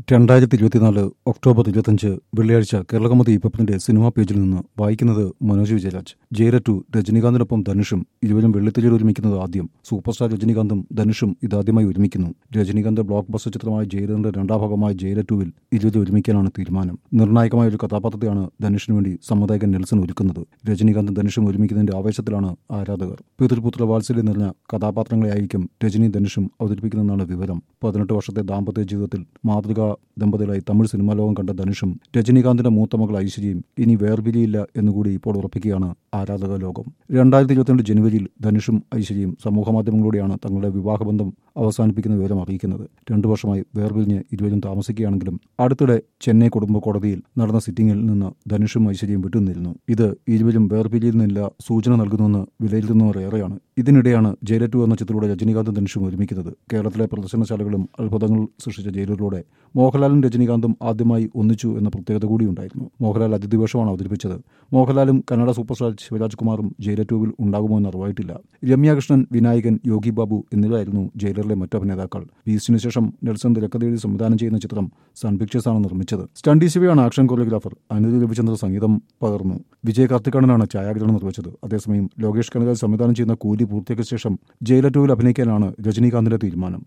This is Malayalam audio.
രണ്ടായിരത്തി ഇരുപത്തിനാല് ഒക്ടോബർ ഇരുപത്തഞ്ച് വെള്ളിയാഴ്ച കേരളകൗമുദി ഇപ്പത്തിന്റെ സിനിമാ പേജിൽ നിന്ന് വായിക്കുന്നത് മനോജ് വിജയരാജ് ജയര ടു രജനീകാന്തിനൊപ്പം ധനുഷും ഇരുവരും വെള്ളിത്തിരിയിൽ ഒരുമിക്കുന്നത് ആദ്യം സൂപ്പർ സ്റ്റാർ രജനീകാന്തും ധനുഷും ഇതാദ്യമായി ഒരുമിക്കുന്നു രജനീകാന്ത് ബ്ലോക്ക് ബസ്റ്റർ ചിത്രമായ ജയരന്റെ രണ്ടാം ഭാഗമായ ജയര ടുവിൽ ഇരുവരും ഒരുമിക്കാനാണ് തീരുമാനം നിർണായകമായ ഒരു കഥാപാത്രത്തെയാണ് ധനുഷിന് വേണ്ടി സംവിധായകൻ നെൽസൺ ഒരുക്കുന്നത് രജനീകാന്തും ധനുഷും ഒരുമിക്കുന്നതിന്റെ ആവേശത്തിലാണ് ആരാധകർ പിതൃപുത്ര വാത്സല്യം നിറഞ്ഞ കഥാപാത്രങ്ങളെയായിരിക്കും രജനി ധനുഷും അവതരിപ്പിക്കുന്നതെന്നാണ് വിവരം പതിനെട്ട് വർഷത്തെ ദാമ്പത്യ ജീവിതത്തിൽ മാതൃകാ ദമ്പതികളായി തമിഴ് സിനിമാ ലോകം കണ്ട ധനുഷും രജനീകാന്തിന്റെ മൂത്ത മകൾ ഐശ്വര്യയും ഇനി വേർപിരിയില്ല എന്നുകൂടി ഇപ്പോൾ ഉറപ്പിക്കുകയാണ് ആരാധക ലോകം രണ്ടായിരത്തി ഇരുപത്തിരണ്ട് ജനുവരിയിൽ ധനുഷും ഐശ്വര്യയും സമൂഹമാധ്യമങ്ങളിലൂടെയാണ് തങ്ങളുടെ വിവാഹബന്ധം അവസാനിപ്പിക്കുന്ന വിവരം അറിയിക്കുന്നത് രണ്ടു വർഷമായി വേർപിരിഞ്ഞ് ഇരുവരും താമസിക്കുകയാണെങ്കിലും അടുത്തിടെ ചെന്നൈ കുടുംബ കോടതിയിൽ നടന്ന സിറ്റിംഗിൽ നിന്ന് ധനുഷും ഐശ്വര്യയും വിട്ടുനിന്നിരുന്നു ഇത് ഇരുവരും വേർപിരിയുന്നില്ല സൂചന നൽകുന്നുവെന്ന് വിലയിരുത്തുന്നവർ ഏറെയാണ് ഇതിനിടെയാണ് ജയില ടു എന്ന ചിത്രത്തിലൂടെ രജനീകാന്തും ധനുഷും ഒരുമിക്കുന്നത് കേരളത്തിലെ പ്രദർശനശാലകളും അത്ഭുതങ്ങൾ സൃഷ്ടിച്ച ജയിലറിലൂടെ മോഹൻലാലും രജനീകാന്തും ആദ്യമായി ഒന്നിച്ചു എന്ന പ്രത്യേകത കൂടിയുണ്ടായിരുന്നു മോഹൻലാൽ അതിഥിവേഷമാണ് അവതരിപ്പിച്ചത് മോഹൻലാലും കന്നഡ സൂപ്പർ സ്റ്റാർ ശിവരാജ് കുമാറും ജയില ടൂവിൽ ഉണ്ടാകുമോ എന്ന് അറിവായിട്ടില്ല രമ്യാകൃഷ്ണൻ വിനായകൻ യോഗി ബാബു എന്നിവരായിരുന്നു ജയിലറിലെ മറ്റു അഭിനേതാക്കൾ ബീസ്റ്റിനു ശേഷം നെൽസൺ തിരക്കഥയെഴുതി സംവിധാനം ചെയ്യുന്ന ചിത്രം സൺ പിക്ചേഴ്സ് ആണ് നിർമ്മിച്ചത് സ്റ്റണ്ടി ശിവയാണ് ആക്ഷൻ കൊറിയോഗ്രാഫർ അനിൽ രവിചന്ദ്ര സംഗീതം പകർന്നു വിജയ് കാർത്തിക്കാണനാണ് ഛായാഗ്രഹണം നിർവഹിച്ചത് അതേസമയം ലോകേഷ് കനകരാജ് സംവിധാനം ചെയ്യുന്ന കൂലി പൂർത്തിയാക്കിയ ശേഷം ജയില ടൂവിൽ അഭിനയിക്കാനാണ് രജനീകാന്തിന്റെ തീരുമാനം